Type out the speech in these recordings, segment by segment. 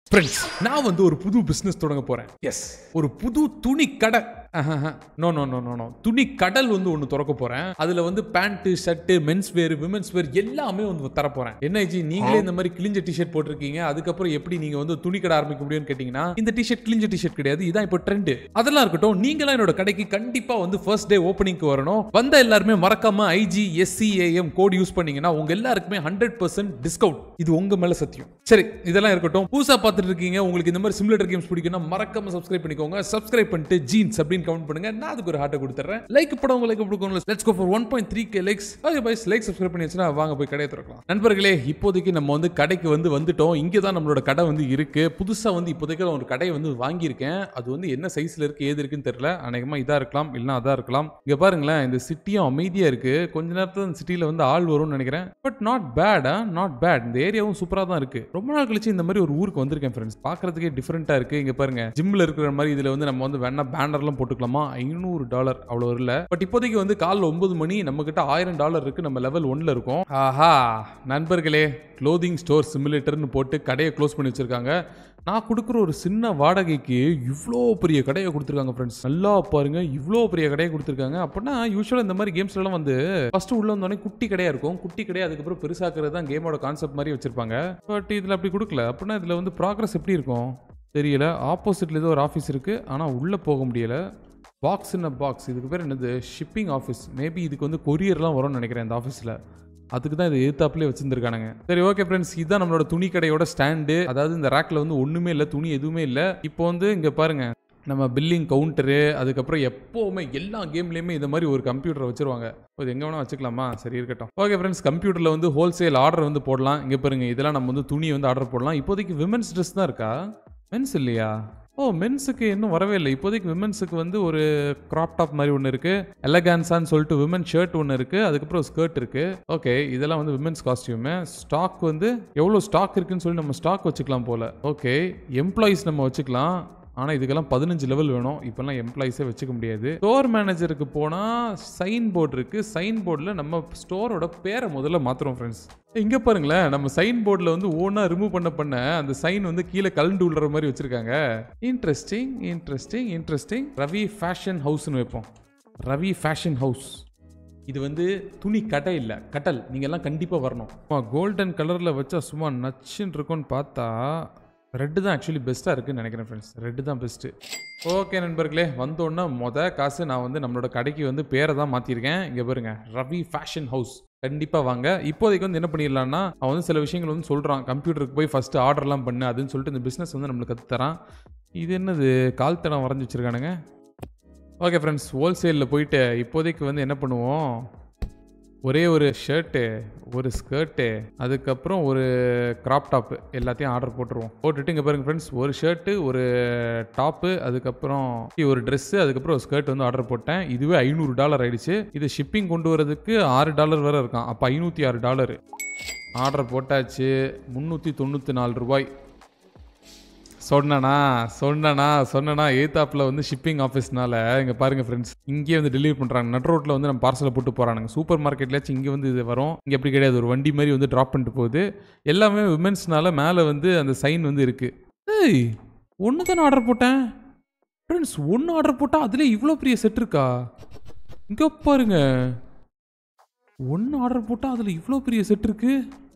friends நான் வந்து ஒரு புது பிஸ்னஸ் தொடங்க போறேன் எஸ் ஒரு புது துணி கடை no no no no no துணி கடல் வந்து ஒன்று திறக்க போறேன் அதுல வந்து pant shirt men's wear women's wear எல்லாமே வந்து தர போறேன் என்ன ஜி நீங்களே இந்த மாதிரி கிழிஞ்ச டிஷர்ட் போட்டிருக்கீங்க அதுக்கப்புறம் எப்படி நீங்க வந்து துணி கடை ஆரம்பிக்க முடியும்னு கேட்டீங்கன்னா இந்த டிஷர்ட் கிழிஞ்ச டிஷர்ட் கிடையாது இதான் இப்போ ட்ரெண்ட் அதெல்லாம் இருக்கட்டும் நீங்களாம் என்னோட கடைக்கு கண்டிப்பா வந்து ஃபர்ஸ்ட் டே ஓப்பனிங்க்கு வரணும் வந்த எல்லாருமே மறக்காம ஐஜி எஸ்சிஏஎம் கோட் யூஸ் பண்ணீங்கன்னா உங்க எல்லாருக்குமே ஹண்ட்ரட் பர்சன்ட் டிஸ்கவுண்ட் இது உங்க மேல சத்தியம் சரி இதெல்லாம் இருக்கட்டும் புதுசா பார்த்துட்டு இருக்கீங்க உங்களுக்கு இந்த மாதிரி சிமுலேட்டர் கேம்ஸ் பிடிக்கும்னா மறக்காம சப்ஸ்கிரைப் பண்ணிக்கோங்க சப்ஸ்கிரைப் பண்ணிட்டு ஜீன்ஸ் அப்படின்னு கமெண்ட் பண்ணுங்க நான் அதுக்கு ஒரு ஹார்ட்டை கொடுத்துறேன் லைக் படம் லைக் கொடுக்கணும் let's go for one point three K likes okay பைஸ் லைக் சப்ஸ்கிரைப் பண்ணி வச்சுனா வாங்க போய் கடையை திறக்கலாம் நண்பர்களே இப்போதைக்கு நம்ம வந்து கடைக்கு வந்து வந்துட்டோம் இங்கே தான் நம்மளோட கடை வந்து இருக்கு புதுசா வந்து இப்போதைக்கு நான் ஒரு கடையை வந்து வாங்கியிருக்கேன் அது வந்து என்ன சைஸ்ல இருக்கு ஏது இருக்குன்னு தெரியல அநேகமா இதா இருக்கலாம் இல்லைன்னா அதா இருக்கலாம் இங்க பாருங்களேன் இந்த சிட்டியும் அமைதியா இருக்கு கொஞ்ச நேரத்துல இந்த சிட்டில வந்து ஆள் வரும்னு நினைக்கிறேன் பட் நாட் பேடா நாட் பேட் இந்த ஏரியாவும் சூப்பரா தான் இருக்கு ரொம்ப நாள் கழிச்சு இந்த மாதிரி ஒரு ஊருக்கு வந்திருக்கேன் ஃப்ரெண்ட்ஸ் பாக்குறதுக்கே டிஃப்ரெண்டா இருக்கு இங்க பாருங்க ஜிம்ல இருக்கிற மாதிரி இதுல வந்து நம்ம வந்து வேணா பேனர்லாம் போட்டுக்கலாமா ஐநூறு டாலர் அவ்வளோ வரல பட் இப்போதைக்கு வந்து காலைல ஒன்பது மணி நம்ம கிட்ட ஆயிரம் டாலர் இருக்கு நம்ம லெவல் ஒன்ல இருக்கோம் ஆஹா நண்பர்களே க்ளோதிங் ஸ்டோர் சிமுலேட்டர்னு போட்டு கடையை க்ளோஸ் பண்ணி வச்சிருக்காங்க நான் கொடுக்குற ஒரு சின்ன வாடகைக்கு இவ்வளோ பெரிய கடையை கொடுத்துருக்காங்க ஃப்ரெண்ட்ஸ் நல்லா பாருங்க இவ்வளோ பெரிய கடையை கொடுத்துருக்காங்க அப்படின்னா யூஸ்வலாக இந்த மாதிரி கேம்ஸ்லாம் வந்து ஃபர்ஸ்ட் உள்ள வந்தோடனே குட்டி கடையா இருக்கும் குட்டி கடையா அதுக்கப்புறம் பெருசாக்குறது தான் கேமோட கான்செப்ட் மாதிரி வச்சிருப்பாங்க பட் இதில் அப்படி கொடுக்கல அப்படின்னா இதில் வந்து ப்ராக்ரஸ் எப்படி இருக்கும் தெரியல ஆப்போசிட்ல ஏதோ ஒரு ஆஃபீஸ் இருக்கு ஆனால் உள்ளே போக முடியல பாக்ஸ் இன் பாக்ஸ் இதுக்கு பேர் என்னது ஷிப்பிங் ஆஃபீஸ் மேபி இதுக்கு வந்து கொரியர்லாம் வரும்னு நினைக்கிறேன் இந்த ஆஃபீஸில் அதுக்கு தான் இது எதிர்த்தாப்புலேயே வச்சிருந்துருக்கானுங்க சரி ஓகே ஃப்ரெண்ட்ஸ் இதுதான் நம்மளோட துணி கடையோட ஸ்டாண்டு அதாவது இந்த ரேக்கில் வந்து ஒன்றுமே இல்லை துணி எதுவுமே இல்லை இப்போ வந்து இங்கே பாருங்க நம்ம பில்லிங் கவுண்டரு அதுக்கப்புறம் எப்போவுமே எல்லா கேம்லேயுமே இந்த மாதிரி ஒரு கம்ப்யூட்டர் வச்சிருவாங்க இது எங்கே வேணால் வச்சுக்கலாமா சரி இருக்கட்டும் ஓகே ஃப்ரெண்ட்ஸ் கம்ப்யூட்டரில் வந்து ஹோல்சேல் ஆர்டர் வந்து போடலாம் இங்கே பாருங்க இதெல்லாம் நம்ம வந்து துணி வந்து ஆர்டர் போடலாம் இப்போதைக்கு விமென்ஸ் ட்ரெஸ் தான் இருக்கா மென்ஸ் இல்லையா ஓ மென்ஸுக்கு இன்னும் வரவே இல்லை இப்போதைக்கு விமென்ஸுக்கு வந்து ஒரு கிராப் டாப் மாதிரி ஒன்று இருக்கு எலகான்ஸான்னு சொல்லிட்டு விமன் ஷர்ட் ஒன்று இருக்கு அதுக்கப்புறம் ஸ்கர்ட் இருக்கு ஓகே இதெல்லாம் வந்து விமென்ஸ் காஸ்டியூமு ஸ்டாக் வந்து எவ்வளோ ஸ்டாக் இருக்குன்னு சொல்லி நம்ம ஸ்டாக் வச்சுக்கலாம் போல ஓகே எம்ப்ளாயீஸ் நம்ம வச்சுக்கலாம் ஆனால் இதுக்கெல்லாம் பதினஞ்சு லெவல் வேணும் இப்போல்லாம் எம்ப்ளாயிஸே வச்சுக்க முடியாது ஸ்டோர் மேனேஜருக்கு போனால் சைன் போர்டு இருக்குது சைன் போர்டில் நம்ம ஸ்டோரோட பேரை முதல்ல மாற்றுறோம் ஃப்ரெண்ட்ஸ் இங்கே பாருங்களேன் நம்ம சைன் போர்டில் வந்து ஓனாக ரிமூவ் பண்ண பண்ண அந்த சைன் வந்து கீழே கலண்டு விழுற மாதிரி வச்சுருக்காங்க interesting interesting interesting Ravi fashion ஹவுஸ்னு வைப்போம் ரவி ஃபேஷன் ஹவுஸ் இது வந்து துணி கடை இல்லை கட்டல் நீங்க எல்லாம் கண்டிப்பாக வரணும் கோல்டன் கலரில் வச்சா சும்மா நச்சுன்னு இருக்கும்னு பார்த்தா ரெட்டு தான் ஆக்சுவலி பெஸ்ட்டாக இருக்குன்னு நினைக்கிறேன் ஃப்ரெண்ட்ஸ் ரெட்டு தான் பெஸ்ட்டு ஓகே நண்பர்களே வந்தோடனே மொத காசு நான் வந்து நம்மளோட கடைக்கு வந்து பேரை தான் மாற்றிருக்கேன் இங்கே பாருங்க ரவி ஃபேஷன் ஹவுஸ் கண்டிப்பாக வாங்க இப்போதைக்கு வந்து என்ன பண்ணிடலாம்னா அவன் வந்து சில விஷயங்கள் வந்து சொல்கிறான் கம்ப்யூட்டருக்கு போய் ஃபஸ்ட்டு ஆர்டர்லாம் பண்ணு அதுன்னு சொல்லிட்டு இந்த பிஸ்னஸ் வந்து நம்மளுக்கு கற்றுத்தரான் இது என்னது கால் தடம் வரைஞ்சி வச்சிருக்கானுங்க ஓகே ஃப்ரெண்ட்ஸ் ஹோல்சேலில் போயிட்டு இப்போதைக்கு வந்து என்ன பண்ணுவோம் ஒரே ஒரு ஷர்ட்டு ஒரு ஸ்கர்ட்டு அதுக்கப்புறம் ஒரு கிராப் டாப்பு எல்லாத்தையும் ஆர்டர் போட்டுருவோம் போட்டுட்டு இங்கே பாருங்க ஃப்ரெண்ட்ஸ் ஒரு ஷர்ட்டு ஒரு டாப்பு அதுக்கப்புறம் ஒரு ட்ரெஸ்ஸு அதுக்கப்புறம் ஒரு ஸ்கர்ட் வந்து ஆர்டர் போட்டேன் இதுவே ஐநூறு டாலர் ஆயிடுச்சு இது ஷிப்பிங் கொண்டு வரதுக்கு ஆறு டாலர் வேற இருக்கான் அப்போ ஐநூற்றி ஆறு டாலரு ஆர்டர் போட்டாச்சு முந்நூற்றி தொண்ணூற்றி நாலு ரூபாய் சொன்னனா சொன்னனா சொன்னனா ஏத்தாப்பில் வந்து ஷிப்பிங் ஆஃபீஸ்னால இங்கே பாருங்க ஃப்ரெண்ட்ஸ் இங்கேயே வந்து டெலிவரி பண்ணுறாங்க நட் ரோட்டில் வந்து நம்ம பார்சலை போட்டு போகிறானுங்க சூப்பர் மார்க்கெட்லேயாச்சும் இங்கே வந்து இது வரும் இங்கே எப்படி கிடையாது ஒரு வண்டி மாதிரி வந்து ட்ராப் பண்ணிட்டு போகுது எல்லாமே விமென்ஸ்னால மேலே வந்து அந்த சைன் வந்து இருக்குது ஏய் ஒன்று தானே ஆர்டர் போட்டேன் ஃப்ரெண்ட்ஸ் ஒன்று ஆர்டர் போட்டால் அதுலேயே இவ்வளோ பெரிய செட் இருக்கா இங்கே பாருங்க ஒன்று ஆர்டர் போட்டால் அதில் இவ்வளோ பெரிய செட் இருக்குது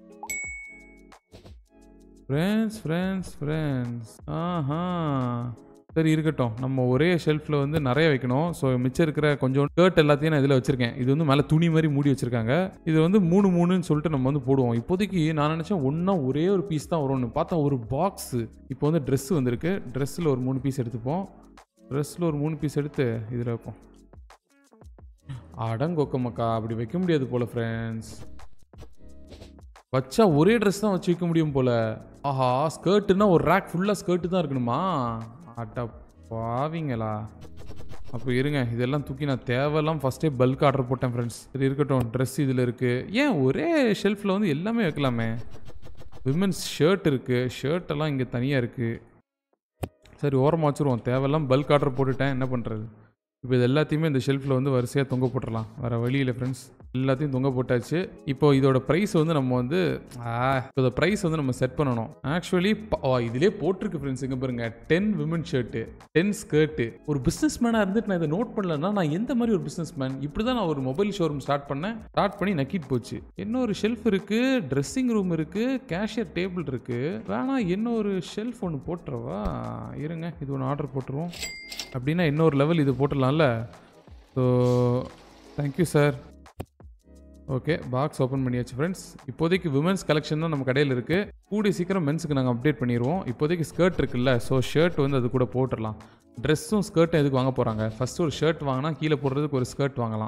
ஃப்ரெண்ட்ஸ் ஃப்ரெண்ட்ஸ் ஃப்ரெண்ட்ஸ் ஆஹா சரி இருக்கட்டும் நம்ம ஒரே ஷெல்ஃபில் வந்து நிறைய வைக்கணும் ஸோ மிச்சம் இருக்கிற கொஞ்சம் ஷர்ட் எல்லாத்தையும் நான் இதில் வச்சிருக்கேன் இது வந்து மேலே துணி மாதிரி மூடி வச்சிருக்காங்க இது வந்து மூணு மூணுன்னு சொல்லிட்டு நம்ம வந்து போடுவோம் இப்போதைக்கு நான் நினச்சேன் ஒன்றா ஒரே ஒரு பீஸ் தான் வரும்னு பார்த்தா ஒரு பாக்ஸு இப்போ வந்து ட்ரெஸ் வந்திருக்கு ட்ரெஸ்ஸில் ஒரு மூணு பீஸ் எடுத்துப்போம் ட்ரெஸ்ஸில் ஒரு மூணு பீஸ் எடுத்து இதில் வைப்போம் அடங்கொக்கமக்கா அப்படி வைக்க முடியாது போல ஃப்ரெண்ட்ஸ் வச்சா ஒரே ட்ரெஸ் தான் வச்சு வைக்க முடியும் போல ஆஹா ஸ்கர்ட்டுனா ஒரு ரேக் ஃபுல்லாக ஸ்கர்ட்டு தான் இருக்கணுமா அட பாவிங்களா அப்போ இருங்க இதெல்லாம் தூக்கி நான் தேவையெல்லாம் ஃபஸ்ட்டே பல்க் ஆர்டர் போட்டேன் ஃப்ரெண்ட்ஸ் சரி இருக்கட்டும் ட்ரெஸ் இதில் இருக்குது ஏன் ஒரே ஷெல்ஃபில் வந்து எல்லாமே வைக்கலாமே விமென்ஸ் ஷர்ட் இருக்குது ஷர்ட்டெல்லாம் இங்கே தனியாக இருக்குது சரி ஓரமாக வச்சுருவோம் தேவையெல்லாம் பல்க் ஆர்டர் போட்டுட்டேன் என்ன பண்ணுறது இப்போ இது எல்லாத்தையுமே இந்த ஷெல்ஃபில் வந்து வரிசையாக தொங்க போட்டுடலாம் வேறு வழியில் ஃப்ரெண்ட்ஸ் எல்லாத்தையும் தொங்க போட்டாச்சு இப்போ இதோட ப்ரைஸ் வந்து நம்ம வந்து ஆ, இதோட ப்ரைஸ் வந்து நம்ம செட் பண்ணணும் ஆக்சுவலி இதிலே போட்டிருக்கு ஃப்ரெண்ட்ஸ் இங்கே பாருங்க ten women shirt ten skirt ஒரு பிஸ்னஸ் மேனாக இருந்துட்டு நான் இதை நோட் பண்ணலன்னா நான் எந்த மாதிரி ஒரு பிஸ்னஸ் மேன் இப்படி தான் நான் ஒரு மொபைல் ஷோரூம் ஸ்டார்ட் பண்ணேன் ஸ்டார்ட் பண்ணி நக்கிட்டு போச்சு என்ன ஒரு ஷெல்ஃப் இருக்கு ட்ரெஸ்ஸிங் ரூம் இருக்கு கேஷியர் டேபிள் இருக்கு வேணா என்ன ஒரு ஷெல்ஃப் ஒன்று போட்டுறவா இருங்க இது ஒன்று ஆர்டர் போட்டுருவோம் அப்படின்னா இன்னொரு லெவல் இது போட்டுடலாம்ல so thank you sir okay box open பண்ணியாச்சு ஃப்ரெண்ட்ஸ் இப்போதைக்கு விமன்ஸ் கலெக்ஷன் தான் நம்ம கடையில் இருக்குது கூடிய சீக்கிரம் மென்ஸுக்கு நாங்கள் அப்டேட் பண்ணிடுவோம் இப்போதைக்கு ஸ்கர்ட் இருக்குல்ல ஸோ ஷர்ட் வந்து அது கூட போட்டுடலாம் ட்ரெஸ்ஸும் ஸ்கர்ட்டும் எதுக்கு வாங்க போகிறாங்க ஃபஸ்ட்டு ஒரு ஷர்ட் வாங்கினா கீழே போடுறதுக்கு ஒரு ஸ்கர்ட் வாங்கலாம்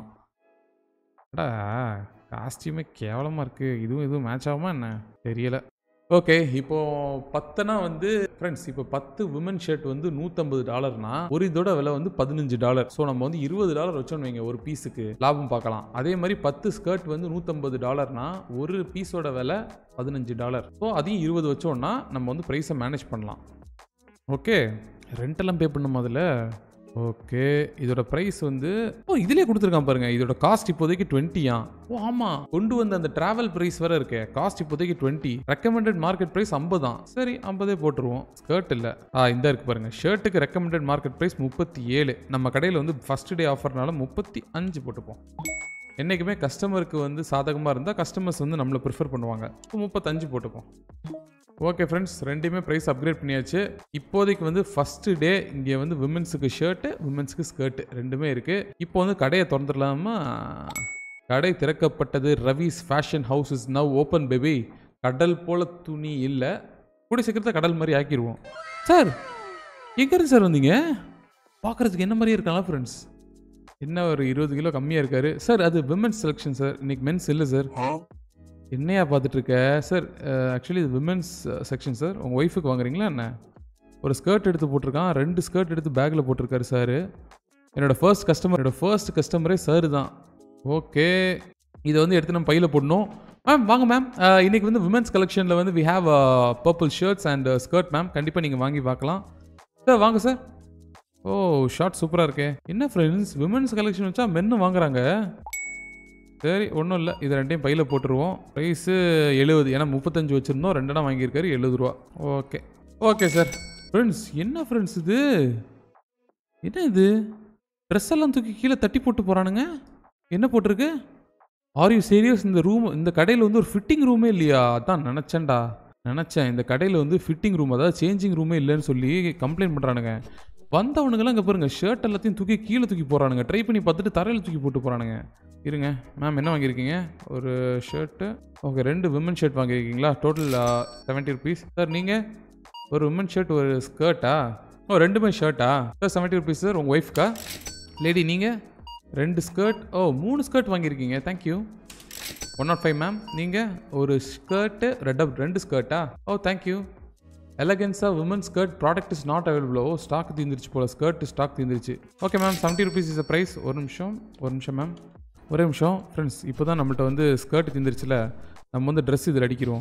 அடா காஸ்டியூமே கேவலமாக இருக்குது இதுவும் இதுவும் மேட்ச் ஆகுமா என்ன தெரியல ஓகே இப்போ பத்துனா வந்து ஃப்ரெண்ட்ஸ் இப்போ பத்து விமன் ஷர்ட் வந்து நூற்றம்பது டாலர்னா ஒரு இதோட விலை வந்து பதினஞ்சு டாலர் ஸோ நம்ம வந்து இருபது டாலர் வச்சோன்னு வைங்க ஒரு பீஸுக்கு லாபம் பார்க்கலாம் அதே மாதிரி பத்து ஸ்கர்ட் வந்து நூற்றம்பது டாலர்னா ஒரு பீஸோட விலை பதினஞ்சு டாலர் ஸோ அதையும் இருபது வச்சோன்னா நம்ம வந்து ப்ரைஸை மேனேஜ் பண்ணலாம் ஓகே ரெண்டெல்லாம் பே பண்ணுமா அதில் ஓகே இதோட ப்ரைஸ் வந்து ஓ இதுலயே கொடுத்துருக்கான் பாருங்க இதோட காஸ்ட் இப்போதைக்கு டுவெண்ட்டியா ஓ ஆமா கொண்டு வந்த அந்த டிராவல் பிரைஸ் வேற இருக்கே காஸ்ட் இப்போதைக்கு டுவெண்ட்டி ரெக்கமெண்டட் மார்க்கெட் பிரைஸ் ஐம்பது தான் சரி ஐம்பதே போட்டுருவோம் ஸ்கர்ட் இல்ல ஆ இந்த இருக்கு பாருங்க ஷர்ட்டுக்கு ரெக்கமெண்டட் மார்க்கெட் பிரைஸ் முப்பத்தி ஏழு நம்ம கடையில் வந்து ஃபர்ஸ்ட் டே ஆஃபர்னால முப்பத்தி அஞ்சு போட்டுப்போம் என்றைக்குமே கஸ்டமருக்கு வந்து சாதகமாக இருந்தால் கஸ்டமர்ஸ் வந்து நம்மளை ப்ரிஃபர் பண்ணுவாங்க இப்போ முப்பத்தஞ்சு போட்டுப்போம் ஓகே ஃப்ரெண்ட்ஸ் ரெண்டுமே ப்ரைஸ் அப்கிரேட் பண்ணியாச்சு இப்போதைக்கு வந்து ஃபஸ்ட்டு டே இங்கே வந்து விமென்ஸுக்கு ஷர்ட்டு விமென்ஸுக்கு ஸ்கர்ட்டு ரெண்டுமே இருக்குது இப்போ வந்து கடையை திறந்துடலாமா கடை திறக்கப்பட்டது Ravi's fashion house is now open பேபி கடல் போல துணி இல்லை கூடிய சீக்கிரத்தை கடல் மாதிரி ஆக்கிடுவோம் சார் எங்கேருந்து சார் வந்தீங்க பார்க்குறதுக்கு என்ன மாதிரியே இருக்கலாம் ஃப்ரெண்ட்ஸ் என்ன ஒரு இருபது கிலோ கம்மியாக இருக்காரு சார் அது விமென்ஸ் செலெக்ஷன் சார் இன்னைக்கு மென்ஸ் இல்லை சார் என்னையா பார்த்துட்டு இருக்க சார் ஆக்சுவலி இது விமென்ஸ் செக்ஷன் சார் உங்கள் ஒய்ஃபுக்கு வாங்குறீங்களா என்ன ஒரு ஸ்கர்ட் எடுத்து போட்டிருக்கான் ரெண்டு ஸ்கர்ட் எடுத்து பேக்கில் போட்டிருக்காரு சார் என்னோட ஃபர்ஸ்ட் கஸ்டமர் என்னோட ஃபர்ஸ்ட் கஸ்டமரே சார் தான் ஓகே இதை வந்து எடுத்து நம்ம பையில் போடணும் மேம் வாங்க மேம் இன்னைக்கு வந்து விமென்ஸ் கலெக்ஷனில் வந்து we have purple shirts and skirt ma'am கண்டிப்பாக நீங்கள் வாங்கி பார்க்கலாம் சார் வாங்க சார் ஓ ஷார்ட் சூப்பராக இருக்கே என்ன ஃப்ரெண்ட்ஸ் விமென்ஸ் கலெக்ஷன் வச்சா மென்னு வாங்குறாங்க சரி ஒன்றும் இல்லை இது ரெண்டையும் பையில் போட்டுருவோம் ப்ரைஸு எழுபது ஏன்னா முப்பத்தஞ்சு வச்சுருந்தோம் ரெண்டெண்ணா வாங்கியிருக்காரு எழுபது ரூபா ஓகே ஓகே சார் ஃப்ரெண்ட்ஸ் என்ன ஃப்ரெண்ட்ஸ் இது என்ன இது ட்ரெஸ் எல்லாம் தூக்கி கீழே தட்டி போட்டு போகிறானுங்க என்ன போட்டிருக்கு ஆர் யூ சீரியஸ் இந்த ரூம் இந்த கடையில் வந்து ஒரு ஃபிட்டிங் ரூமே இல்லையா அதான் நினச்சேன்டா நினச்சேன் இந்த கடையில் வந்து ஃபிட்டிங் ரூம் அதாவது சேஞ்சிங் ரூமே இல்லைன்னு சொல்லி கம்ப்ளைண்ட் பண்ணுறானுங்க வந்தவனுங்கெல்லாம் இங்கே பாருங்க ஷர்ட் எல்லாத்தையும் தூக்கி கீழே தூக்கி போகிறானுங்க ட்ரை பண்ணி பார்த்துட்டு தரையில் தூக்கி போட்டு போகிறானுங்க இருங்க மேம் என்ன வாங்கியிருக்கீங்க ஒரு ஷர்ட்டு ஓகே ரெண்டு விமன் ஷர்ட் வாங்கியிருக்கீங்களா டோட்டல் செவன்ட்டி ருபீஸ் சார் நீங்கள் ஒரு விமன் ஷர்ட் ஒரு ஸ்கர்ட்டா ஓ ரெண்டுமே ஷர்ட்டா சார் செவன்ட்டி ருபீஸ் சார் உங்கள் ஒய்ஃப்க்கா லேடி நீங்கள் ரெண்டு ஸ்கர்ட் ஓ மூணு ஸ்கர்ட் வாங்கியிருக்கீங்க thank you one not five ma'am நீங்கள் ஒரு ஸ்கர்ட்டு ரெட் ரெண்டு ஸ்கர்ட்டா ஓ தேங்க்யூ எலகன்ஸா woman skirt product is not available ஓ ஸ்டாக் தீர்ந்துருச்சு போல ஸ்கர்ட் ஸ்டாக் தீர்ந்துருச்சு okay ma'am seventy rupees is price ஒரு நிமிஷம் ஒரு நிமிஷம் மேம் ஒரே நிமிஷம் ஃப்ரெண்ட்ஸ் இப்போ தான் நம்மள்ட்ட வந்து ஸ்கர்ட் தீர்ந்துருச்சுல நம்ம வந்து ட்ரெஸ் இதில் அடிக்கிறோம்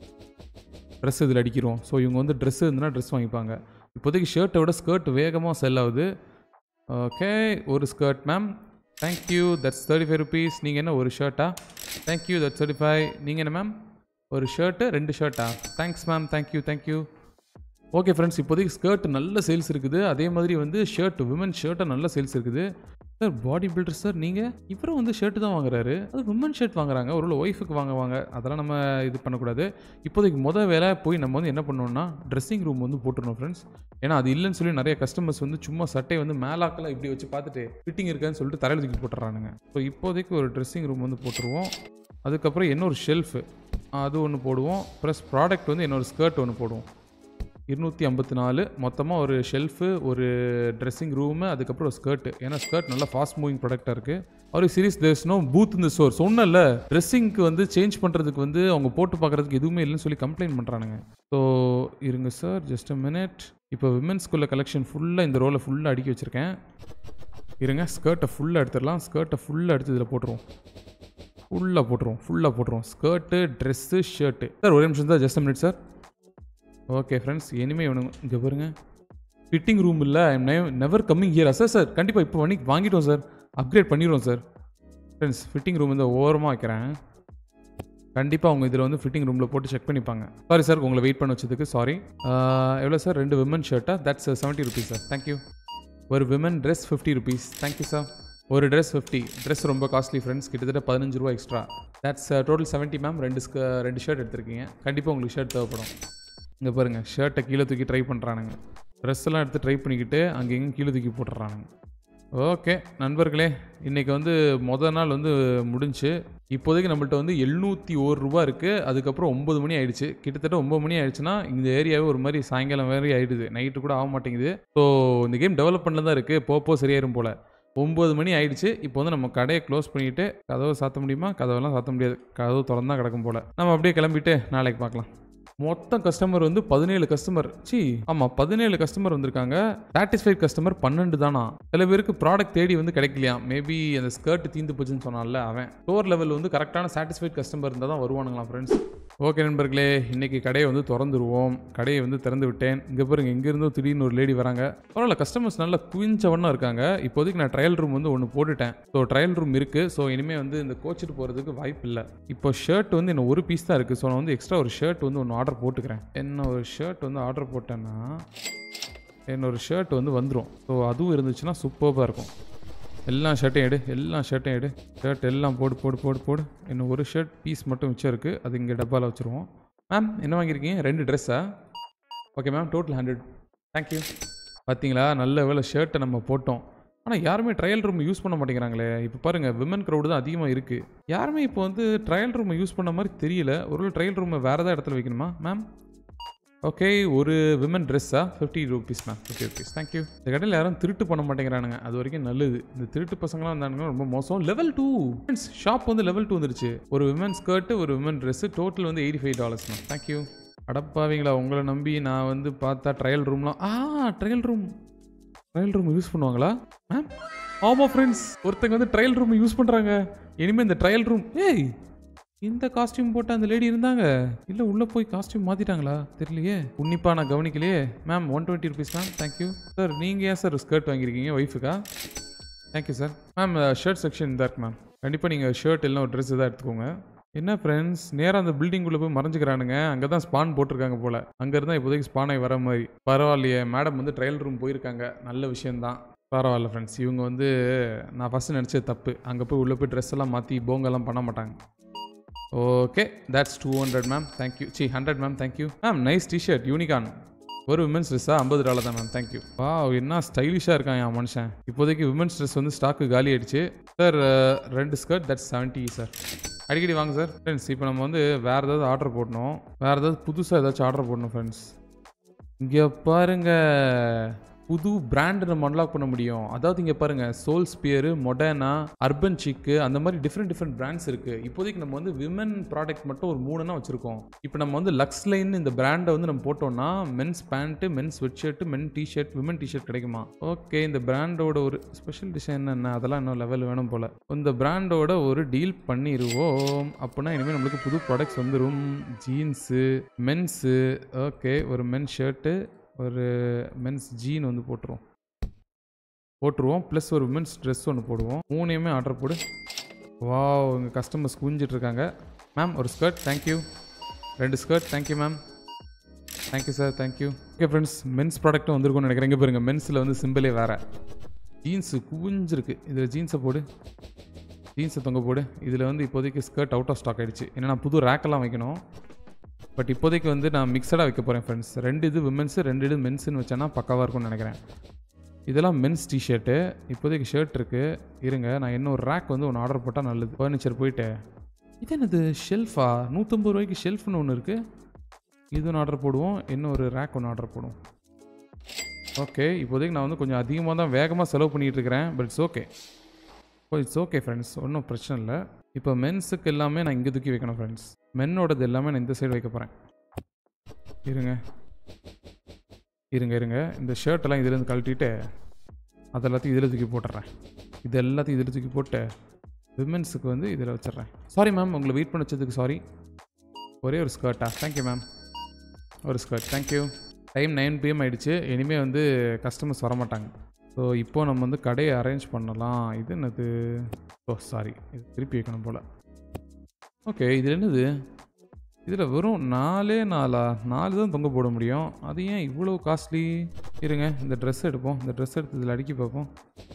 ட்ரெஸ் இதில் அடிக்கிறோம் ஸோ இவங்க வந்து ட்ரெஸ் இருந்துன்னா ட்ரெஸ் வாங்கிப்பாங்க இப்போதைக்கு ஷர்ட்டை விட ஸ்கர்ட் வேகமாக செல் ஆகுது ஓகே ஒரு skirt ma'am thank you that's thirty five rupees நீங்கள் என்ன ஒரு ஷர்ட்டா தேங்க்யூ தட்ஸ் தேர்ட்டி ஃபைவ் நீங்கள் என்ன மேம் ஒரு ஷர்ட்டு ரெண்டு ஷர்ட்டா thanks ma'am thank you thank you okay friends இப்போதைக்கு ஸ்கர்ட் நல்ல சேல்ஸ் இருக்குது அதே மாதிரி வந்து ஷர்ட் விமன் ஷர்ட்டாக நல்ல சேல்ஸ் இருக்குது சார் பாடி பில்டர் சார் நீங்கள் இவரும் வந்து ஷர்ட் தான் வாங்குறாரு அது விமன் ஷர்ட் வாங்குறாங்க ஒரு ஒய்ஃபுக்கு வாங்குவாங்க அதெல்லாம் நம்ம இது பண்ணக்கூடாது இப்போதைக்கு முத வேலை போய் நம்ம வந்து என்ன பண்ணோம்னா ட்ரெஸ்ஸிங் ரூம் வந்து போட்டுருணும் ஃப்ரெண்ட்ஸ் ஏன்னா அது இல்லைன்னு சொல்லி நிறைய கஸ்டமர்ஸ் வந்து சும்மா சட்டை வந்து மேலாக்கெல்லாம் இப்படி வச்சு பார்த்துட்டு ஃபிட்டிங் இருக்கான்னு சொல்லிட்டு தரையில் தூக்கி போட்டுறானுங்க ஸோ இப்போதைக்கு ஒரு ட்ரெஸ்ஸிங் ரூம் வந்து போட்டுருவோம் அதுக்கப்புறம் இன்னொரு ஷெல்ஃபு அது ஒன்று போடுவோம் ப்ளஸ் ப்ராடக்ட் வந்து இன்னொரு ஸ்கர்ட் ஒன்று போடுவோம் இருநூற்றி ஐம்பத்தி நாலு மொத்தமாக ஒரு ஷெல்ஃபு ஒரு ட்ரெஸ்ஸிங் ரூமு அதுக்கப்புறம் ஒரு ஸ்கர்ட்டு ஏன்னா ஸ்கர்ட் நல்லா ஃபாஸ்ட் மூவிங் ப்ராடக்டாக இருக்குது ஒரு சீரிஸ் தேர்ஸ் நோ பூத் இந்த ஸ்டோர் சொன்னல ட்ரெஸ்ஸிங்க்கு வந்து சேஞ்ச் பண்ணுறதுக்கு வந்து அவங்க போட்டு பார்க்குறதுக்கு எதுவுமே இல்லைன்னு சொல்லி கம்ப்ளைண்ட் பண்ணுறானுங்க ஸோ இருங்க சார் ஜஸ்ட் அ மினிட் இப்போ விமென்ஸ்குள்ள கலெக்ஷன் ஃபுல்லாக இந்த ரோலை ஃபுல்லாக அடுக்கி வச்சுருக்கேன் இருங்க ஸ்கர்ட்டை ஃபுல்லாக எடுத்துடலாம் ஸ்கர்ட்டை ஃபுல்லாக எடுத்து இதில் போட்டுருவோம் ஃபுல்லாக போட்டுருவோம் ஃபுல்லாக போட்டுருவோம் ஸ்கர்ட்டு ட்ரெஸ்ஸு ஷர்ட்டு சார் ஒரே நிமிஷம் தான் just minute sir okay friends இனிமேல் இவனுங்க இங்கே பாருங்க ஃபிட்டிங் ரூம் இல்லை ஐம் நெவர் கம்மிங் ஹியரா சார் சார் கண்டிப்பாக இப்போ பண்ணி வாங்கிட்டோம் சார் அப்கிரேட் பண்ணிடுவோம் சார் ஃப்ரெண்ட்ஸ் ஃபிட்டிங் ரூம் வந்து ஓரமாக வைக்கிறேன் கண்டிப்பாக அவங்க இதில் வந்து ஃபிட்டிங் ரூமில் போட்டு செக் பண்ணிப்பாங்க சாரி சார் உங்களை வெயிட் பண்ண வச்சதுக்கு சாரி எவ்வளோ சார் ரெண்டு விமன் ஷர்ட்டா that's seventy rupees sir thank you ஒரு women dress fifty rupees thank you sir ஒரு ட்ரெஸ் ஃபிஃப்டி ட்ரெஸ் ரொம்ப காஸ்ட்லி ஃப்ரெண்ட்ஸ் கிட்டத்தட்ட பதினஞ்சு ரூபா extra that's total seventy ma'am ரெண்டு ஸ்க ரெண்டு ஷர்ட் எடுத்திருக்கீங்க கண்டிப்பாக உங்களுக்கு ஷர்ட் தேவைப்படும் இங்கே பாருங்கள் ஷர்ட்டை கீழே தூக்கி ட்ரை பண்ணுறானுங்க ட்ரெஸ் எல்லாம் எடுத்து ட்ரை பண்ணிக்கிட்டு அங்கேயும் கீழே தூக்கி போட்டுறானுங்க ஓகே நண்பர்களே இன்றைக்கி வந்து மொதல் நாள் வந்து முடிஞ்சு இப்போதைக்கு நம்மள்ட்ட வந்து எழுநூற்றி ஒரு ரூபா இருக்குது அதுக்கப்புறம் ஒம்பது மணி ஆயிடுச்சு கிட்டத்தட்ட ஒம்பது மணி ஆயிடுச்சுன்னா இந்த ஏரியாவே ஒரு மாதிரி சாயங்காலம் மாதிரி ஆயிடுது நைட்டு கூட ஆக மாட்டேங்குது ஸோ இந்த கேம் டெவலப் பண்ணல தான் இருக்குது போக போக சரியாயிரும் போல் ஒம்பது மணி ஆயிடுச்சு இப்போ வந்து நம்ம கடையை க்ளோஸ் பண்ணிவிட்டு கதவை சாத்த முடியுமா கதவெல்லாம் சாத்த முடியாது கதவு திறந்தா கிடக்கும் போல் நம்ம அப்படியே கிளம்பிட்டு நாளைக்கு பார்க்கலாம் மொத்தம் கஸ்டமர் வந்து பதினேழு கஸ்டமர் சி ஆமாம் பதினேழு கஸ்டமர் வந்திருக்காங்க சாட்டிஸ்ஃபைட் கஸ்டமர் பன்னெண்டு தானா சில பேருக்கு ப்ராடக்ட் தேடி வந்து கிடைக்கலையா மேபி அந்த ஸ்கர்ட் தீந்து போச்சுன்னு சொன்னான்ல அவன் ஸ்டோர் லெவல் வந்து கரெக்டான சாட்டிஸ்ஃபைட் கஸ்டமர் இருந்தால் தான் வருவானுங்களா ஃப்ரெண்ட்ஸ் ஓகே நண்பர்களே இன்னைக்கு கடையை வந்து திறந்துருவோம் கடையை வந்து திறந்து விட்டேன் இங்கே பாருங்க எங்கேருந்தோ திடீர்னு ஒரு லேடி வராங்க பரவாயில்ல கஸ்டமர்ஸ் நல்லா குவிஞ்சவண்ணா இருக்காங்க இப்போதைக்கு நான் ட்ரையல் ரூம் வந்து ஒன்று போட்டுட்டேன் ஸோ ட்ரையல் ரூம் இருக்குது ஸோ இனிமேல் வந்து இந்த கோச்சிட்டு போகிறதுக்கு வாய்ப்பு இல்லை இப்போ ஷர்ட் வந்து இன்னும் ஒரு பீஸ் தான் இருக்குது ஸோ நான் வந்து எக்ஸ்ட்ரா ஒரு ஷர்ட் வந்து ஒன்று ஆர்டர் போட்டுக்கிறேன் என்ன ஒரு ஷர்ட் வந்து ஆர்டர் போட்டேன்னா என்னோட ஷர்ட் வந்து வந்துடும் ஸோ அதுவும் இருந்துச்சுன்னா சூப்பராக இருக்கும் எல்லா ஷர்ட்டையும் எடு எல்லா ஷர்ட்டையும் எடு ஷர்ட் எல்லாம் போடு போடு போடு போடு இன்னும் ஒரு ஷர்ட் பீஸ் மட்டும் மிச்சம் இருக்குது அது இங்கே டப்பாவில் வச்சுருவோம் மேம் என்ன வாங்கியிருக்கீங்க ரெண்டு ட்ரெஸ்ஸா okay ma'am total hundred thank you பார்த்தீங்களா நல்ல வேலை ஷர்ட்டை நம்ம போட்டோம் ஆனால் யாருமே ட்ரையல் ரூம் யூஸ் பண்ண மாட்டேங்கிறாங்களே இப்போ பாருங்கள் விமன் க்ரௌடு தான் அதிகமாக இருக்குது யாருமே இப்போ வந்து ட்ரையல் ரூமை யூஸ் பண்ண மாதிரி தெரியல ஒரு ட்ரையல் ரூமை வேறு ஏதாவது இடத்துல வைக்கணுமா மேம் ஓகே ஒரு விமன் ட்ரெஸ்ஸா fifty rupees ma'am fifty rupees thank you இந்த கடையில் யாரும் திருட்டு பண்ண மாட்டேங்கிறானுங்க அது வரைக்கும் நல்லது இந்த திருட்டு பசங்களாம் இருந்தானுங்க ரொம்ப மோசம் லெவல் டூ ஷாப் வந்து லெவல் டூ வந்துருச்சு ஒரு விமன் ஸ்கர்ட்டு ஒரு விமன் ட்ரெஸ்ஸு டோட்டல் வந்து eighty five dollars ma'am thank you அடப்பாவீங்களா உங்களை நம்பி நான் வந்து பார்த்தா ட்ரையல் ரூம்லாம் ஆ trial room trial room use பண்ணுவாங்களா மேம் ஆமாம் ஃப்ரெண்ட்ஸ் ஒருத்தங்க வந்து ட்ரையல் ரூம் யூஸ் பண்ணுறாங்க இனிமேல் இந்த ட்ரையல் ரூம் ஏய் இந்த காஸ்டியூம் போட்ட அந்த லேடி இருந்தாங்க இல்லை உள்ளே போய் காஸ்டியூம் மாற்றிட்டாங்களா தெரியலையே உன்னிப்பா நான் கவனிக்கலையே ma'am one twenty rupees ma'am thank you sir நீங்கள் ஏன் சார் ஸ்கர்ட் வாங்கியிருக்கீங்க ஒய்ஃபுக்கா thank you sir ma'am shirt section இந்த இருக்கு மேம் கண்டிப்பாக நீங்கள் ஷர்ட் எல்லாம் ஒரு ட்ரெஸ் தான் எடுத்துக்கோங்க என்ன ஃப்ரெண்ட்ஸ் நேராக அந்த பில்டிங்குள்ளே போய் மறைஞ்சிக்கிறானுங்க அங்கே தான் ஸ்பான் போட்டிருக்காங்க போல் அங்கே இருந்தால் இப்போதைக்கு ஸ்பான் ஆகி வர மாதிரி பரவாயில்லையே மேடம் வந்து ட்ரையல் ரூம் போயிருக்காங்க நல்ல விஷயந்தான் பரவாயில்ல ஃப்ரெண்ட்ஸ் இவங்க வந்து நான் ஃபஸ்ட்டு நினச்சது தப்பு அங்கே போய் உள்ளே போய் ட்ரெஸ் எல்லாம் மாற்றி போங்கெல்லாம் பண்ண மாட்டாங்க okay that's two hundred ma'am thank you சி hundred ma'am thank you ma'am nice T-shirt unicorn ஒரு விமன்ஸ் ட்ரெஸ்ஸா ஐம்பது டாலர் தான் மேம் தேங்க்யூ வா என்ன ஸ்டைலிஷாக இருக்கான் என் மனுஷன் இப்போதைக்கு விமன்ஸ் ட்ரெஸ் வந்து ஸ்டாக்கு காலி ஆயிடுச்சு சார் ரெண்டு ஸ்கர்ட் தட்ஸ் செவன்ட்டி சார் அடிக்கடி வாங்க சார் ஃப்ரெண்ட்ஸ் இப்போ நம்ம வந்து வேறு ஏதாவது ஆர்டர் போடணும் வேறு ஏதாவது புதுசாக ஏதாச்சும் ஆர்டர் போடணும் ஃப்ரெண்ட்ஸ் இங்கே பாருங்க புது பிராண்ட் நம்ம அன்லாக் பண்ண முடியும் அதாவது இங்கே பாருங்க சோல் ஸ்பியரு மொடர்னா அர்பன் சிக்கு அந்த மாதிரி டிஃப்ரெண்ட் டிஃப்ரெண்ட் பிராண்ட்ஸ் இருக்கு இப்போதைக்கு நம்ம வந்து விமன் ப்ராடக்ட் மட்டும் ஒரு மூணுனா வச்சிருக்கோம் இப்போ நம்ம வந்து லக்ஸ் லைன் இந்த பிராண்டை வந்து நம்ம போட்டோம்னா men's pant men's sweat shirt men T-shirt women T-shirt கிடைக்குமா ஓகே இந்த பிராண்டோட ஒரு ஸ்பெஷல் டிசைன் என்ன அதெல்லாம் இன்னும் லெவல் வேணும் போல இந்த பிராண்டோட ஒரு டீல் பண்ணிடுவோம் அப்படின்னா இனிமேல் நம்மளுக்கு புது ப்ராடக்ட்ஸ் வந்துடும் ஜீன்ஸு மென்ஸு ஓகே ஒரு மென் ஷர்ட்டு ஒரு மென்ஸ் ஜீன் வந்து போட்டுருவோம் போட்டுருவோம் ப்ளஸ் ஒரு மென்ஸ் ட்ரெஸ் ஒன்று போடுவோம் மூணையுமே ஆர்டர் போடு வா உங்கள் கஸ்டமர்ஸ் குஞ்சிட்டு இருக்காங்க மேம் ஒரு ஸ்கர்ட் தேங்க்யூ ரெண்டு skirt thank you ma'am thank you sir thank you okay friends men's ப்ராடக்ட்டும் வந்திருக்கும்னு நினைக்கிறேன் இங்கே பாருங்க மென்ஸில் வந்து சிம்பிளே வேறு ஜீன்ஸு குவிஞ்சிருக்கு இதில் ஜீன்ஸை போடு ஜீன்ஸை தொங்க போடு இதில் வந்து இப்போதைக்கு ஸ்கர்ட் அவுட் ஆஃப் ஸ்டாக் ஆயிடுச்சு ஏன்னா நான் புது ரேக்கெல்லாம் வைக்கணும் பட் இப்போதைக்கு வந்து நான் மிக்சடாக வைக்க போகிறேன் ஃப்ரெண்ட்ஸ் ரெண்டு இது விமென்ஸு ரெண்டு இது மென்ஸுன்னு வச்சேன்னா பக்காவாக இருக்கும்னு நினைக்கிறேன் இதெல்லாம் மென்ஸ் டிஷர்ட்டு இப்போதைக்கு ஷர்ட் இருக்குது இருங்க நான் இன்னும் ஒரு ரேக் வந்து ஒன்று ஆர்டர் போட்டால் நல்லது ஃபர்னிச்சர் போயிட்டு இது என்னது ஷெல்ஃபா நூற்றம்பது ரூபாய்க்கு ஷெல்ஃப்னு ஒன்று இருக்குது இது ஒன்று ஆர்டர் போடுவோம் இன்னும் ஒரு ரேக் ஒன்று ஆர்டர் போடுவோம் ஓகே இப்போதைக்கு நான் வந்து கொஞ்சம் அதிகமாக தான் வேகமாக செலவு பண்ணிகிட்டு இருக்கிறேன் but it's okay oh it's okay friends ஒன்றும் பிரச்சனை இல்லை இப்போ மென்ஸுக்கு எல்லாமே நான் இங்கே தூக்கி வைக்கணும் ஃப்ரெண்ட்ஸ் மென்னோடது எல்லாமே நான் இந்த சைடு வைக்க போகிறேன் இருங்க இருங்க இருங்க இந்த ஷர்ட்டெல்லாம் இதுலேருந்து கழட்டிட்டு அது எல்லாத்தையும் இதில் தூக்கி போட்டுறேன் இது எல்லாத்தையும் இதில் தூக்கி போட்டு விமென்ஸுக்கு வந்து இதில் வச்சிடுறேன் சாரி மேம் உங்களை வெயிட் பண்ண வச்சதுக்கு சாரி ஒரே ஒரு ஸ்கர்ட்டா தேங்க்யூ மேம் ஒரு skirt thank you time nine PM ஆயிடுச்சு இனிமேல் வந்து கஸ்டமர்ஸ் வரமாட்டாங்க ஸோ இப்போ நம்ம வந்து கடையை அரேஞ்ச் பண்ணலாம் இது என்னது ஓ சாரி இது திருப்பி வைக்கணும் போல் ஓகே இது என்னது இதில் வெறும் நாலே நாலா நாலு தான் தொங்க போட முடியும் அது ஏன் இவ்வளோ காஸ்ட்லி இருங்க இந்த ட்ரெஸ் எடுப்போம் இந்த ட்ரெஸ் எடுத்து இதில் அடுக்கி பார்ப்போம்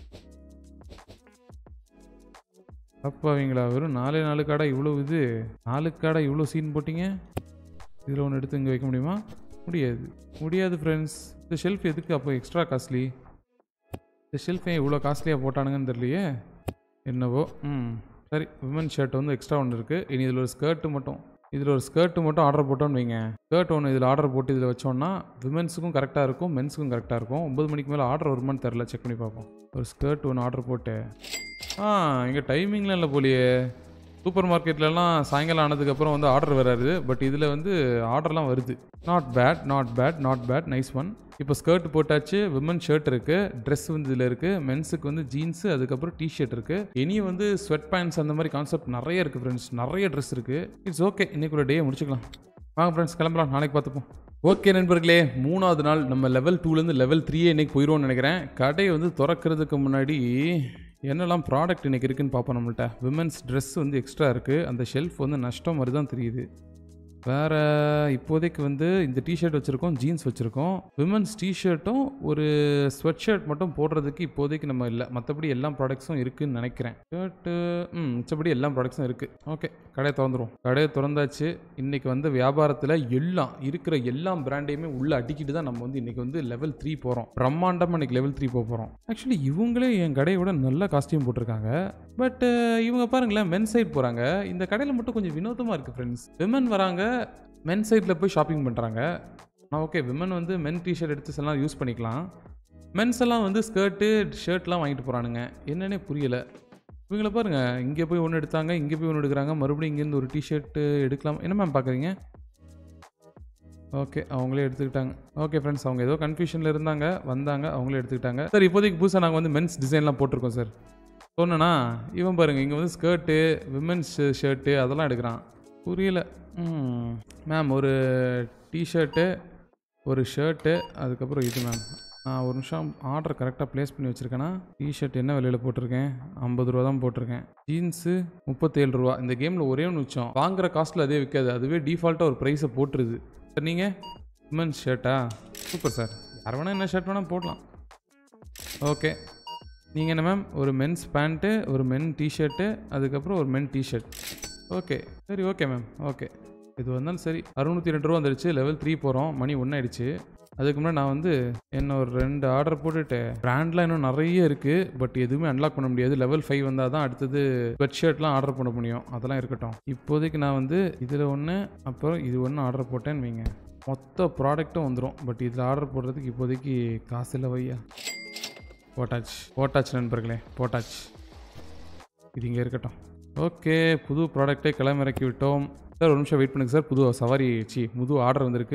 அப்பாவீங்களா வெறும் நாலே நாலு கடை இவ்வளோ இது நாலு கடை இவ்வளோ சீன் போட்டிங்க இதில் ஒன்று எடுத்து இங்கே வைக்க முடியுமா முடியாது முடியாது ஃப்ரெண்ட்ஸ் இந்த ஷெல்ஃப் எதுக்கு அப்போ எக்ஸ்ட்ரா காஸ்ட்லி இந்த ஷெல்ஃப் ஏன் இவ்வளோ காஸ்ட்லியாக போட்டானுங்கன்னு தெரியலையே என்னவோ ம் சரி விமன் ஷர்ட் வந்து எக்ஸ்ட்ரா ஒன்று இருக்குது இனி இதில் ஒரு ஸ்கர்ட்டு மட்டும் இதில் ஒரு ஸ்கர்ட்டு மட்டும் ஆர்டர் போட்டோன்னு வைங்க ஸ்கர்ட் ஒன்று இதில் ஆர்டர் போட்டு இதில் வச்சோம்னா விமென்ஸுக்கும் கரெக்டாக இருக்கும் மென்ஸுக்கும் கரெக்டாக இருக்கும் ஒம்பது மணிக்கு மேலே ஆர்டர் வருமான்னு தெரில செக் பண்ணி பார்ப்போம் ஒரு ஸ்கர்ட் ஒன்று ஆர்டர் போட்டு ஆ இங்கே டைமிங்லாம் இல்லை போலியே சூப்பர் மார்க்கெட்லலாம் சாயங்காலம் ஆனதுக்கப்புறம் வந்து ஆர்டர் வராது பட் இதில் வந்து ஆர்டர்லாம் வருது not bad not bad not bad nice one இப்போ ஸ்கர்ட் போட்டாச்சு விமன் ஷர்ட் இருக்குது ட்ரெஸ் வந்து இதில் இருக்குது மென்ஸுக்கு வந்து ஜீன்ஸு அதுக்கப்புறம் டிஷர்ட் இருக்குது இனி வந்து ஸ்வெட் பேண்ட்ஸ் அந்த மாதிரி கான்செப்ட் நிறைய இருக்குது ஃப்ரெண்ட்ஸ் நிறைய ட்ரெஸ் இருக்குது இட்ஸ் ஓகே இன்னைக்குள்ள டே முடிச்சுக்கலாம் வாங்க ஃப்ரெண்ட்ஸ் கிளம்பலாம் நாளைக்கு பார்த்துப்போம் ஓகே நண்பர்களே மூணாவது நாள் நம்ம லெவல் டூலேருந்து லெவல் த்ரீயே இன்னைக்கு போயிடுவோம்னு நினைக்கிறேன் கடையை வந்து திறக்கிறதுக்கு முன்னாடி என்னெல்லாம் ப்ராடக்ட் இன்னைக்கு இருக்குன்னு பார்ப்போம் நம்மள்ட்ட விமன்ஸ் ட்ரெஸ் வந்து எக்ஸ்ட்ரா இருக்குது அந்த ஷெல்ஃப் வந்து நஷ்டம் மாதிரி தான் தெரியுது வேறு இப்போதைக்கு வந்து இந்த டிஷர்ட் வச்சுருக்கோம் ஜீன்ஸ் வச்சுருக்கோம் விமன்ஸ் டிஷர்ட்டும் ஒரு ஸ்வெட் ஷர்ட் மட்டும் போடுறதுக்கு இப்போதைக்கு நம்ம இல்லை மற்றபடி எல்லா ப்ராடக்ட்ஸும் இருக்குன்னு நினைக்கிறேன் ஷர்ட்டு ம் மிச்சபடி எல்லா ப்ராடக்ட்ஸும் இருக்குது ஓகே கடையை திறந்துரும் கடையை திறந்தாச்சு இன்றைக்கி வந்து வியாபாரத்தில் எல்லாம் இருக்கிற எல்லா பிராண்டையுமே உள்ளே அடிக்கிட்டு தான் நம்ம வந்து இன்றைக்கி வந்து லெவல் த்ரீ போகிறோம் பிரம்மாண்டமாக இன்றைக்கி லெவல் த்ரீ போக போகிறோம் ஆக்சுவலி இவங்களே என் கடையை விட நல்ல காஸ்டியூம் போட்டிருக்காங்க பட் இவங்க பாருங்களேன் மென் சைட் போகிறாங்க இந்த கடையில் மட்டும் கொஞ்சம் வினோதமாக இருக்குது ஃப்ரெண்ட்ஸ் விமன் வராங்க மென் சைடில் போய் ஷாப்பிங் பண்ணுறாங்க நான் ஓகே விமன் வந்து மென் டிஷர்ட் எடுத்து எல்லாம் யூஸ் பண்ணிக்கலாம் மென்ஸ் எல்லாம் வந்து ஸ்கர்ட்டு ஷர்ட்லாம் வாங்கிட்டு போகிறானுங்க என்னன்னே புரியலை இவங்கள பாருங்க இங்கே போய் ஒன்று எடுத்தாங்க இங்கே போய் ஒன்று எடுக்கிறாங்க மறுபடியும் இங்கேருந்து ஒரு டிஷர்ட்டு எடுக்கலாம் என்ன மேம் பார்க்குறீங்க ஓகே அவங்களே எடுத்துக்கிட்டாங்க ஓகே ஃப்ரெண்ட்ஸ் அவங்க ஏதோ கன்ஃபியூஷனில் இருந்தாங்க வந்தாங்க அவங்களே எடுத்துக்கிட்டாங்க சார் இப்போதைக்கு புதுசாக நாங்கள் வந்து மென்ஸ் டிசைன்லாம் போட்டிருக்கோம் சார் சொன்னேன்னா இவன் பாருங்க இங்கே வந்து ஸ்கர்ட்டு விமென்ஸ் ஷர்ட்டு அதெல்லாம் எடுக்கிறான் புரியல ம் மேம் ஒரு டிஷர்ட்டு ஒரு ஷர்ட்டு அதுக்கப்புறம் இது மேம் நான் ஒரு நிமிஷம் ஆர்டர் கரெக்டாக ப்ளேஸ் பண்ணி வச்சுருக்கேன்னா டிஷர்ட் என்ன விலையில் போட்டிருக்கேன் ஐம்பது ரூபா தான் போட்டிருக்கேன் ஜீன்ஸு முப்பத்தேழு ரூபா இந்த கேமில் ஒரே ஒன்று மிச்சம் வாங்குற காஸ்ட்டில் அதே விற்காது அதுவே டிஃபால்ட்டாக ஒரு ப்ரைஸை போட்டுருது சார் நீங்கள் விமன்ஸ் ஷர்ட்டா சூப்பர் சார் யார் வேணால் என்ன ஷர்ட் வேணால் போடலாம் ஓகே நீங்கள் என்ன மேம் ஒரு மென்ஸ் பேண்ட்டு ஒரு மென் டிஷர்ட்டு அதுக்கப்புறம் ஒரு மென் டிஷர்ட் ஓகே சரி ஓகே மேம் ஓகே இது வந்தாலும் சரி அறுநூற்றி ரெண்டு ரூபா வந்துடுச்சு லெவல் த்ரீ போகிறோம் மணி ஒன்று ஆயிடுச்சு அதுக்கு முன்னாடி நான் வந்து என்ன ஒரு ரெண்டு ஆர்டர் போட்டுட்டு பிராண்ட்லாம் இன்னும் நிறைய இருக்குது பட் எதுவுமே அன்லாக் பண்ண முடியாது லெவல் ஃபைவ் வந்தால் தான் அடுத்தது பெட் ஷர்ட்லாம் ஆர்டர் பண்ண முடியும் அதெல்லாம் இருக்கட்டும் இப்போதைக்கு நான் வந்து இதில் ஒன்று அப்புறம் இது ஒன்று ஆர்டர் போட்டேன்னு வைங்க மொத்த ப்ராடக்ட்டும் வந்துடும் பட் இதில் ஆர்டர் போடுறதுக்கு இப்போதைக்கு காசு இல்லை வையா போட்டாச்சு போட்டாச்சு நண்பர்களே போட்டாச்சு இது இங்கே இருக்கட்டும் ஓகே புது ப்ராடக்டை கிளம்பிறக்கி விட்டோம் சார் ஒரு நிமிஷம் வெயிட் பண்ணுங்க சார் புது சவாரி சி புது ஆர்டர் வந்திருக்கு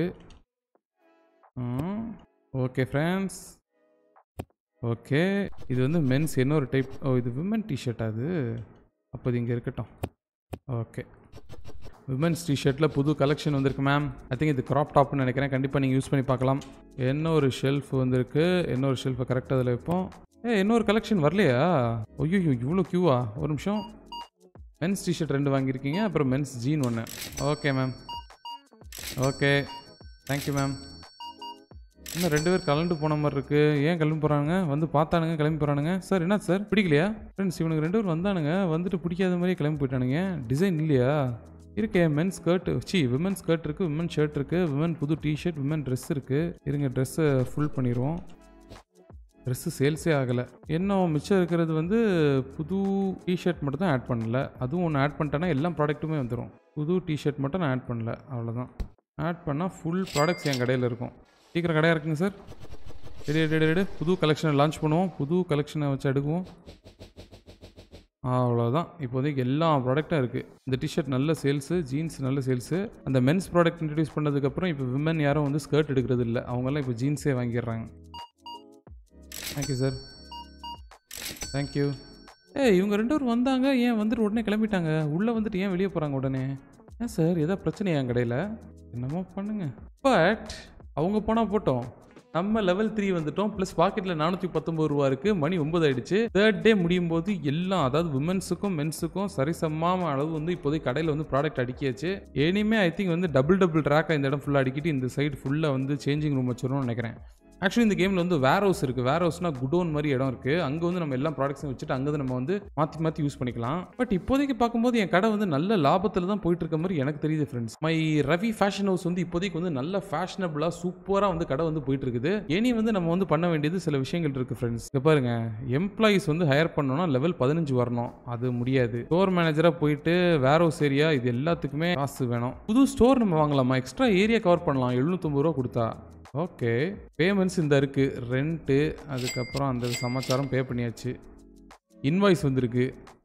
ஓகே ஃப்ரெண்ட்ஸ் ஓகே இது வந்து மென்ஸ் இன்னொரு டைப் ஓ இது விமன் டிஷர்ட் அது அப்போ இது இங்கே இருக்கட்டும் ஓகே விமன்ஸ் டிஷர்ட்டில் புது கலெக்ஷன் வந்திருக்கு மேம் ஐ திங்க் இது க்ராப் டாப்னு நினைக்கிறேன் கண்டிப்பாக நீங்கள் யூஸ் பண்ணி பார்க்கலாம் என்ன ஒரு ஷெல்ஃப் வந்திருக்கு என்ன ஒரு ஷெல்ஃபை கரெக்டாக அதில் வைப்போம் ஏ இன்னொரு கலெக்ஷன் வரலையா ஐயோ இவ்வளோ க்யூவா ஒரு நிமிஷம் மென்ஸ் டிஷர்ட் ரெண்டு வாங்கியிருக்கீங்க அப்புறம் மென்ஸ் ஜீன் ஒன்று okay ma'am okay thank you ma'am இன்னும் ரெண்டு பேர் கலந்து போன மாதிரி இருக்கு ஏன் கிளம்பி போகிறானுங்க வந்து பார்த்தானுங்க கிளம்பி போகிறானுங்க சார் என்ன சார் பிடிக்கலையா ஃப்ரெண்ட்ஸ் இவனுக்கு ரெண்டு பேர் வந்தானுங்க வந்துட்டு பிடிக்காத மாதிரியே கிளம்பி போயிட்டானுங்க டிசைன் இல்லையா இருக்கே மென் ஸ்கர்ட் சி விமன் ஸ்கர்ட் இருக்குது விமன் ஷர்ட் இருக்குது விமன் புது டிஷர்ட் விமன் ட்ரெஸ் இருக்குது இருங்க ட்ரெஸ்ஸை ஃபுல் பண்ணிடுவோம் ட்ரெஸ்ஸு சேல்ஸே ஆகலை இன்னும் மிச்சம் இருக்கிறது வந்து புது டிஷர்ட் மட்டும் தான் ஆட் பண்ணல அதுவும் ஒன்று ஆட் பண்ணிட்டேன்னா எல்லா ப்ராடக்ட்டுமே வந்துடும் புது டிஷர்ட் மட்டும் நான் ஆட் பண்ணல அவ்வளோதான் ஆட் பண்ணால் ஃபுல் ப்ராடக்ட்ஸ் என் கடையில் இருக்கும் சீக்கிரம் கடையாக இருக்குங்க சார் ரெடி ரெடி ரெடி புது கலெக்ஷனை லான்ச் பண்ணுவோம் புது கலெக்ஷனை வச்சு எடுக்குவோம் அவ்வளோதான் இப்போதைக்கு எல்லா ப்ராடக்ட்டும் இருக்குது இந்த டிஷர்ட் நல்ல சேல்ஸு ஜீன்ஸ் நல்ல சேல்ஸு அந்த மென்ஸ் ப்ராடக்ட் இன்ட்ரடியூஸ் பண்ணதுக்கப்புறம் இப்போ விமன் யாரும் வந்து ஸ்கர்ட் எடுக்கிறது இல்லை அவங்கெல்லாம் இப்போ ஜீன்ஸே வாங்கிடுறாங்க தேங்க்யூ சார் தேங்க்யூ ஏய் இவங்க ரெண்டு பேரும் வந்தாங்க ஏன் வந்துட்டு உடனே கிளம்பிட்டாங்க உள்ளே வந்துட்டு ஏன் வெளியே போகிறாங்க உடனே ஏன் சார் ஏதோ பிரச்சனையா என் கடையில் என்னமோ பண்ணுங்க பட் அவங்க போனால் போட்டோம் நம்ம லெவல் த்ரீ வந்துட்டோம் ப்ளஸ் பாக்கெட்டில் நானூற்றி பத்தொம்பது ரூபா இருக்கு மணி ஒன்பது ஆயிடுச்சு தேர்ட் டே முடியும் போது எல்லாம் அதாவது விமன்ஸுக்கும் மென்ஸுக்கும் சரிசமமான அளவு வந்து இப்போதைக்கு கடையில் வந்து ப்ராடக்ட் அடிக்கியாச்சு இனிமே ஐ திங்க் வந்து டபுள் டபுள் ட்ராக்காக இந்த இடம் ஃபுல்லாக அடிக்கிட்டு இந்த சைடு ஃபுல்லாக வந்து சேஞ்சிங் ரூம் வச்சிடணும்னு நினைக்கிறேன் ஆக்சுவலி இந்த கேமில் வந்து வேர் ஹவுஸ் இருக்குது வேர் ஹவுஸ்னா குடோன் மாதிரி இடம் இருக்குது அங்கே வந்து நம்ம எல்லா ப்ராடக்ட்ஸும் வச்சுட்டு அங்கே வந்து நம்ம வந்து மாற்றி மாற்றி யூஸ் பண்ணிக்கலாம் பட் இப்போதைக்கு பார்க்கும்போது என் கடை வந்து நல்ல லாபத்தில் தான் போயிட்டு இருக்க மாதிரி எனக்கு தெரியுது friends my Ravi fashion house வந்து இப்போதைக்கு வந்து நல்ல ஃபேஷனபுளாக சூப்பராக வந்து கடை வந்து போயிட்டு இருக்குது இனி வந்து நம்ம வந்து பண்ண வேண்டியது சில விஷயங்கள் இருக்குது ஃப்ரெண்ட்ஸ் இங்கே பாருங்க எம்ப்ளாயீஸ் வந்து ஹையர் பண்ணோம்னா லெவல் பதினஞ்சு வரணும் அது முடியாது ஸ்டோர் மேனேஜராக போயிட்டு வேர் ஹவுஸ் ஏரியா இது எல்லாத்துக்குமே காசு வேணும் புது ஸ்டோர் நம்ம வாங்கலாமா எக்ஸ்ட்ரா ஏரியா கவர் பண்ணலாம் எழுநூத்தொம்பது ரூபா கொடுத்தா ஓகே பேமெண்ட்ஸ் இந்த இருக்குது ரெண்ட்டு அதுக்கப்புறம் அந்த சமாச்சாரம் பே பண்ணியாச்சு இன்வாய்ஸ் வந்திருக்கு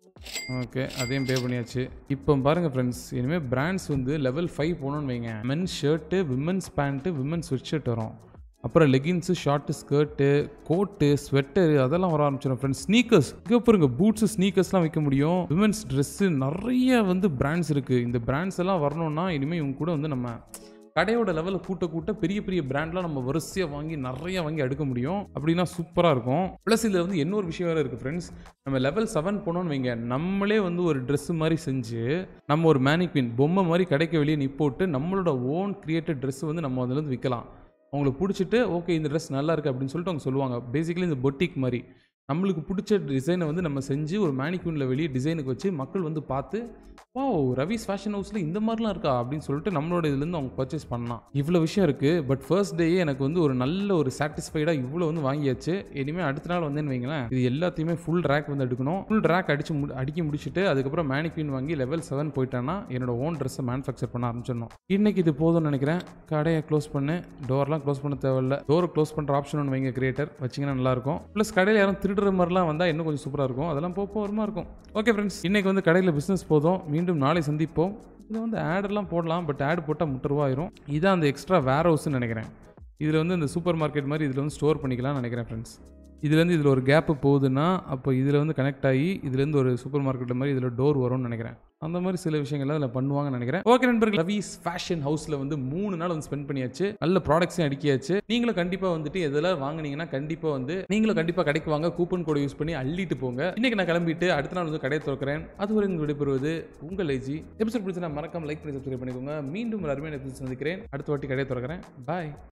ஓகே அதையும் பே பண்ணியாச்சு இப்போ பாருங்கள் ஃப்ரெண்ட்ஸ் இனிமேல் பிராண்ட்ஸ் வந்து லெவல் ஃபைவ் போகணுன்னு வைங்க men's shirt women's pant women's sweat shirt வரும் அப்புறம் leggings short skirt coat sweater அதெல்லாம் வர ஆரம்பிச்சிடும் ஃப்ரெண்ட்ஸ் ஸ்னீக்கர்ஸ் இங்கே பாருங்க பூட்ஸு ஸ்னீக்கர்ஸ்லாம் வைக்க முடியும் விமன்ஸ் ட்ரெஸ்ஸு நிறைய வந்து பிராண்ட்ஸ் இருக்குது இந்த பிராண்ட்ஸ் எல்லாம் வரணும்னா இனிமேல் இவங்க கூட வந்து நம்ம கடையோட லெவலில் கூட்ட கூட்ட பெரிய பெரிய பிராண்ட்லாம் நம்ம வரிசையாக வாங்கி நிறைய வாங்கி எடுக்க முடியும் அப்படின்னா சூப்பராக இருக்கும் ப்ளஸ் இதில் வந்து இன்னொரு விஷயம் வேறு இருக்குது ஃப்ரெண்ட்ஸ் நம்ம லெவல் செவன் போனோம்னு வைங்க நம்மளே வந்து ஒரு Dress மாதிரி செஞ்சு நம்ம ஒரு மேனிக்வின் பொம்மை மாதிரி கடைக்கு வெளியே நிப்போட்டு நம்மளோட ஓன் கிரியேட்டட் Dress வந்து நம்ம அதில் வந்து விற்கலாம் அவங்களுக்கு பிடிச்சிட்டு ஓகே இந்த ட்ரெஸ் நல்லா இருக்கு அப்படின்னு சொல்லிட்டு அவங்க சொல்லுவாங்க பேசிக்கலி இந்த பொட்டிக் மாதிரி நம்மளுக்கு பிடிச்ச டிசைனை வந்து நம்ம செஞ்சு ஒரு மேனிக்யூனில் வெளியே டிசைனுக்கு வச்சு மக்கள் வந்து பார்த்து வா ரவிஸ் ஃபேஷன் ஹவுஸில் இந்த மாதிரிலாம் இருக்கா அப்படின்னு சொல்லிட்டு நம்மளோட இதுலேருந்து அவங்க பர்ச்சேஸ் பண்ணலாம் இவ்வளோ விஷயம் இருக்குது பட் ஃபர்ஸ்ட் டேயே எனக்கு வந்து ஒரு நல்ல ஒரு சாட்டிஸ்ஃபைடாக இவ்வளோ வந்து வாங்கியாச்சு இனிமேல் அடுத்த நாள் வந்தேன்னு வைங்களேன் இது எல்லாத்தையுமே ஃபுல் ரேக் வந்து எடுக்கணும் ஃபுல் ரேக் அடிச்சு முடி அடிக்க முடிச்சுட்டு அதுக்கப்புறம் மேனிக்யூன் வாங்கி லெவல் செவன் போயிட்டேன்னா என்னோட ஓன் ட்ரெஸ்ஸை மேனுஃபேக்சர் பண்ண ஆரம்பிச்சிடணும் இன்னைக்கு இது போதும்னு நினைக்கிறேன் கடையை க்ளோஸ் பண்ணு டோர்லாம் க்ளோஸ் பண்ண தேவையில்ல டோரை க்ளோஸ் பண்ணுற ஆப்ஷன் ஒன்று வைங்க கிரியேட்டர் வச்சிங்கன்னா நல்லாயிருக்கும் ப்ளஸ் கடையில் யாரும் திருடுற மாதிரிலாம் வந்தால் இன்னும் கொஞ்சம் சூப்பராக இருக்கும் அதெல்லாம் போக போகிறமா இருக்கும் ஓகே ஃப்ரெண்ட்ஸ் இன்னைக்கு வந்து கடையில் பிஸ்னஸ் போதும் மீண்டும் நாளை சந்திப்போம் இதில் வந்து ஆடெல்லாம் போடலாம் பட் ஆட் போட்டால் முட்டை ரூபா ஆயிரும் இதான் அந்த எக்ஸ்ட்ரா வேர் ஹவுஸ்னு நினைக்கிறேன் இதில் வந்து இந்த சூப்பர் மார்க்கெட் மாதிரி இதில் வந்து ஸ்டோர் பண்ணிக்கலாம்னு நினைக்கிறேன் ஃப்ரெண்ட்ஸ் இதுலேருந்து இதில் ஒரு கேப்பு போகுதுன்னா அப்போ இதில் வந்து கனெக்ட் ஆகி இதுலேருந்து ஒரு சூப்பர் மார்க்கெட் மாதிரி இதில் டோர் வரும்னு நினைக்கிறேன் அந்த மாதிரி சில விஷயங்கள்லாம் அதில் பண்ணுவாங்கன்னு நினைக்கிறேன் ஓகே நண்பர்கள் ரவிஸ் ஃபேஷன் ஹவுஸில் வந்து மூணு நாள் வந்து ஸ்பெண்ட் பண்ணியாச்சு நல்ல ப்ராடக்ட்ஸையும் அடிக்கியாச்சு நீங்களும் கண்டிப்பாக வந்துட்டு எதெல்லாம் வாங்குனீங்கன்னா கண்டிப்பாக வந்து நீங்களும் கண்டிப்பாக கடைக்கு வாங்க கூப்பன் கோட் யூஸ் பண்ணி அள்ளிட்டு போங்க இன்னைக்கு நான் கிளம்பிட்டு அடுத்த நாள் வந்து கடையை திறக்கிறேன் அதுவரை இங்கு விடைபெறுவது உங்கள் ஐஜி எபிசோட் பிடிச்சா மறக்காம லைக் பண்ணி சப்ஸ்கிரைப் பண்ணிக்கோங்க மீண்டும் ஒரு அருமையான எபிசோட் சந்திக்கிறேன் அடுத்த வாட்டி கடையை திறக்கிறேன் பாய்